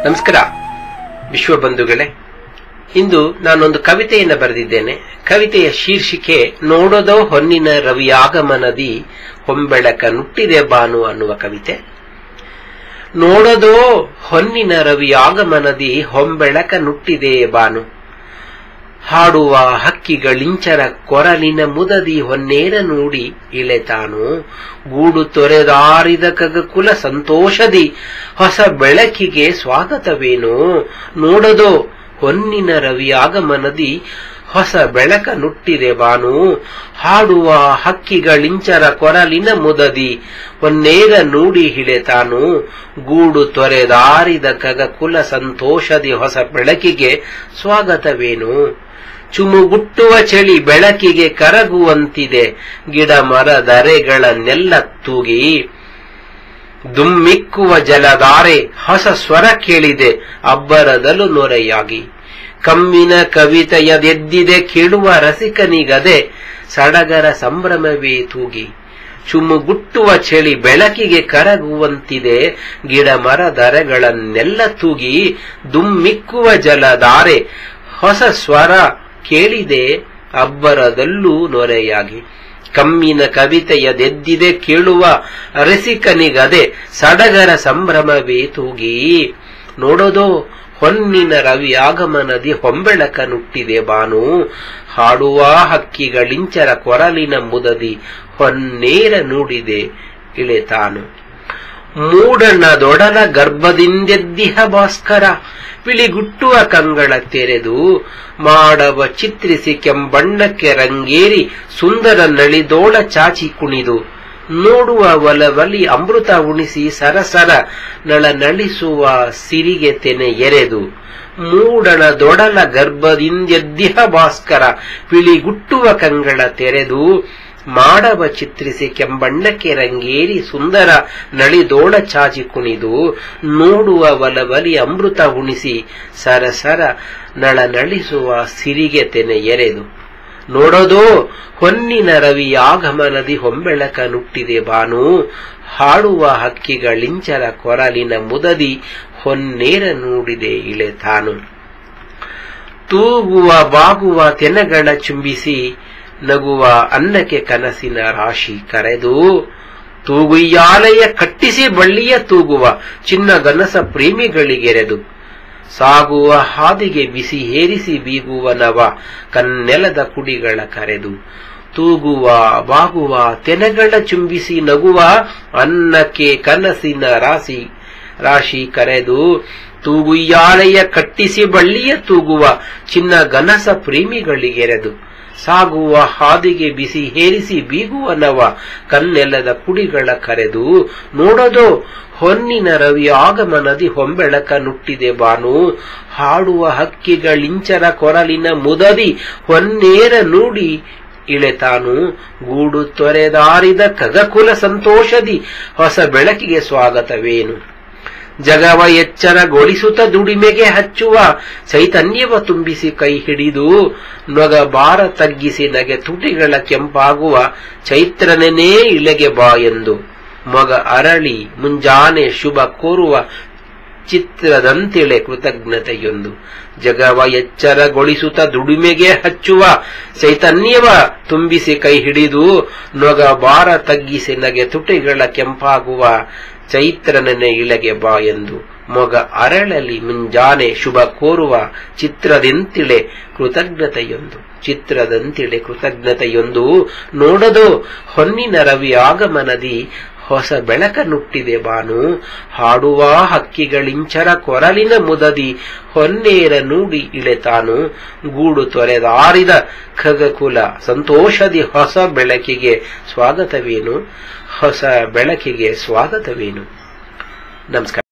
ನಮಸ್ಕಾರ ವಿಶ್ವಬಂಧುಗಳೇ ಇಂದು ನಾನೊಂದು ಕವಿತೆಯನ್ನು ಬರೆದಿದ್ದೇನೆ ಕವಿತೆಯ ಶೀರ್ಷಿಕೆ ನೋಡೋದೋ ಹೊನ್ನಿನ ರವಿಯಾಗಮನದಿ ಹೊಂಬೆಳಕ ನುಟ್ಟಿದೆ ಬಾನು ಅನ್ನುವ ಕವಿತೆ ನೋಡೋದೋ ಹೊನ್ನಿನ ರವಿಯಾಗಮನದಿ ಹೊಂಬೆಳಕ ನುಟ್ಟಿದೆ ಬಾನು ಹಾಡುವ ಹಕ್ಕಿಗಳಿಂಚರ ಕೊರಲಿನ ಮುದದಿ ಹೊನ್ನೇರ ನುಡಿ ಇಳೆತಾನು ಗೂಡು ತೊರೆದಾರಿದ ಕಗಕುಲ ಸಂತೋಷದಿ ಹೊಸ ಬೆಳಕಿಗೆ ಸ್ವಾಗತವೇನು ನೋಡದೋ ಹೊನ್ನಿನ ರವಿಯಾಗಮನದಿ ಹೊಸ ಬೆಳಕ ನುಟ್ಟಿದೆ ಬಾನು ಹಾಡುವ ಹಕ್ಕಿಗಳಿಂಚರ ಕೊರಲಿನ ಮುದದಿ ಹೊನ್ನೇರ ನೂಡಿ ಹಿಳೆತಾನು ಗೂಡು ತೊರೆದಾರಿದ ಕಗಕುಲ ಸಂತೋಷದಿ ಹೊಸ ಬೆಳಕಿಗೆ ಸ್ವಾಗತವೇನು ಚುಮುಗುಟ್ಟುವ ಚಳಿ ಬೆಳಕಿಗೆ ಕರಗುವಂತಿದೆ ಗಿಡ ಮರದರೆಗಳನ್ನೆಲ್ಲ ತೂಗಿ ದುಮ್ಮಿಕ್ಕುವ ಜಲಧಾರೆ ಹೊಸ ಸ್ವರ ಕೇಳಿದೆ ಅಬ್ಬರದಲು ನೊರೆಯಾಗಿ ಕಮ್ಮಿನ ಕವಿತೆಯದೆದ್ದಿದೆ ಕೇಳುವ ರಸಿಕನಿಗದೆ ಸಡಗರ ಸಂಭ್ರಮವೇ ತೂಗಿ ಚುಮುಗುಟ್ಟುವ ಚಳಿ ಬೆಳಕಿಗೆ ಕರಗುವಂತಿದೆ ಗಿಡ ಮರದರೆಗಳನ್ನೆಲ್ಲ ತೂಗಿ ದುಮ್ಮಿಕ್ಕುವ ಜಲಧಾರೆ ಹೊಸ ಸ್ವರ ಕೇಳಿದೆ ಅಬ್ಬರದಲ್ಲೂ ನೊರೆಯಾಗಿ ಕಮ್ಮಿನ ಕವಿತೆಯದೆದ್ದಿದೆ ಕೇಳುವ ರಸಿಕನಿಗದೆ ಸಡಗರ ಸಂಭ್ರಮವೇ ತೂಗಿ ನೋಡೋದೋ ಹೊನ್ನಿನ ರವಿ ಆಗಮನದಿ ಹೊಂಬೆಳಕ ನುಟ್ಟಿದೆ ಬಾನು ಹಾಡುವ ಹಕ್ಕಿಗಳಿಂಚರ ಕೊರಲಿನ ಮುದದಿ ಹೊನ್ನೇರ ನುಡಿದೆ ಇಳೆತಾನು ಮೂಡಣದೊಡಲ ಗರ್ಭದಿಂದೆದ್ದಿಹ ಭಾಸ್ಕರ ಪಿಳಿಗುಟ್ಟುವ ಕಂಗಳ ತೆರೆದು ಮಾಡವ ಚಿತ್ರಿಸಿ ಕೆಂಬಣ್ಣಕ್ಕೆ ರಂಗೇರಿ ಸುಂದರ ನಳಿದೋಳ ಚಾಚಿ ಕುಣಿದು ನೋಡುವ ಒಲವಲಿ ಅಮೃತ ಉಣಿಸಿ ಸರಸರ ನಳ ನಳಿಸುವ ಸಿರಿಗೆ ತೆನೆ ಎರೆದು ಮೂಡಣದೊಡಲ ಗರ್ಭದಿಂದೆದ್ದಿಹ ಭಾಸ್ಕರ ಪಿಳಿಗುಟ್ಟುವ ಕಂಗಳ ತೆರೆದು ಮಾಡವ ಚಿತ್ರಿಸಿ ಕೆಂಬಣ್ಣಕ್ಕೆ ರಂಗೇರಿ ಸುಂದರ ನಳಿದೋಳ ಚಾಚಿ ಕುಣಿದು ನೋಡುವ ಒಲವಲಿ ಅಮೃತ ಉಣಿಸಿ ಸರಸರ ನಳ ನಳಿಸುವ ಸಿರಿಗೆ ತೆನೆ ಎರೆದು ನೋಡೋದೋ ಹೊನ್ನಿನ ರವಿ ಆಗಮನದಿ ಹೊಂಬೆಳಕ ನುಟ್ಟಿದೆ ಬಾನು ಹಾಡುವ ಹಕ್ಕಿಗಳಿಂಚರ ಕೊರಲಿನ ಮುದದಿ ಹೊನ್ನೇರ ನೂಡಿದೆ ಇಳೆ ತಾನು ತೂಗುವ ಬಾಗುವ ತೆನಗಳ ಚುಂಬಿಸಿ ನಗುವ ಅನ್ನಕ್ಕೆ ಕನಸಿನ ರಾಶಿ ಕರೆದು ತೂಗುಯ್ಯಾಲೆಯ ಕಟ್ಟಿಸಿ ಬಳ್ಳಿಯ ತೂಗುವ ಚಿನ್ನ ಗನಸ ಪ್ರೇಮಿಗಳಿಗೆರೆದು ಸಾಗುವ ಹಾದಿಗೆ ಬಿಸಿ ಹೇರಿಸಿ ಬೀಗುವ ನವ ಕನ್ನೆಲದ ಕುಡಿಗಳ ಕರೆದು ತೂಗುವ ಬಾಗುವ ತೆನೆಗಳ ಚುಂಬಿಸಿ ನಗುವ ಅನ್ನಕ್ಕೆ ಕನಸಿನ ರಾಶಿ ರಾಶಿ ಕರೆದು ತೂಗುಯ್ಯಾಲೆಯ ಕಟ್ಟಿಸಿ ಬಳ್ಳಿಯ ತೂಗುವ ಚಿನ್ನ ಗನಸ ಪ್ರೇಮಿಗಳಿಗೆರೆದು ಸಾಗುವ ಹಾದಿಗೆ ಬಿಸಿ ಹೇರಿಸಿ ಬೀಗುವ ನವ ಕನ್ನೆಲ್ಲದ ಕುಡಿಗಳ ಕರೆದು ನೋಡೋದೋ ಹೊನ್ನಿನ ರವಿ ಆಗಮನದಿ ಹೊಂಬೆಳಕ ನುಟ್ಟಿದೆ ಬಾನು ಹಾಡುವ ಹಕ್ಕಿಗಳಿಂಚರ ಕೊರಲಿನ ಮುದದಿ ಹೊನ್ನೇರ ನೂಡಿ ಇಳೆತಾನು ಗೂಡು ತೊರೆದಾರಿದ ಕಗಕುಲ ಸಂತೋಷದಿ ಹೊಸ ಬೆಳಕಿಗೆ ಸ್ವಾಗತವೇನು ಜಗವ ಎಚ್ಚರಗೊಳಿಸುತ್ತ ದುಡಿಮೆಗೆ ಹಚ್ಚುವ ಚೈತನ್ಯವ ತುಂಬಿಸಿ ಕೈ ಹಿಡಿದು ನೊಗ ಬಾರ ತಗ್ಗಿಸಿ ನಗೆ ತುಟಿಗಳ ಕೆಂಪಾಗುವ ಚೈತ್ರನೇ ಇಳೆಗೆ ಬಾ ಎಂದು ಮೊಗ ಅರಳಿ ಮುಂಜಾನೆ ಶುಭ ಕೋರುವ ಚಿತ್ರದಂತಿಳೆ ಕೃತಜ್ಞತೆಯೊಂದು ಜಗವ ಎಚ್ಚರಗೊಳಿಸುತ್ತ ದುಡಿಮೆಗೆ ಹಚ್ಚುವ ಚೈತನ್ಯವ ತುಂಬಿಸಿ ಕೈ ಹಿಡಿದು ನೊಗ ಬಾರ ತಗ್ಗಿಸಿ ನಗೆ ತುಟಿಗಳ ಕೆಂಪಾಗುವ ಚೈತ್ರನನೆ ಇಳೆಗೆ ಬಾ ಎಂದು ಮೊಗ ಅರಳಲಿ ಮುಂಜಾನೆ ಶುಭ ಕೋರುವ ಚಿತ್ರದಂತಿಳೆ ಕೃತಜ್ಞತೆಯೊಂದು ಚಿತ್ರದಂತಿಳೆ ಕೃತಜ್ಞತೆಯೊಂದು ನೋಡದು ಹೊನ್ನಿನ ರವಿ ಆಗಮನದಿ ಹೊಸ ಬೆಳಕ ನುಟ್ಟಿದೆ ಬಾನು ಹಾಡುವ ಹಕ್ಕಿಗಳಿಂಚರ ಕೊರಲಿನ ಮುದದಿ ಹೊನ್ನೇರ ನೂಡಿ ಇಳೆತಾನು ಗೂಡು ತೊರೆದಾರಿದ ಖಗಕುಲ ಸಂತೋಷದಿ ಹೊಸ ಬೆಳಕಿಗೆ ಸ್ವಾಗತವೇನು ಹೊಸ ಬೆಳಕಿಗೆ ಸ್ವಾಗತವೇನು ನಮಸ್ಕಾರ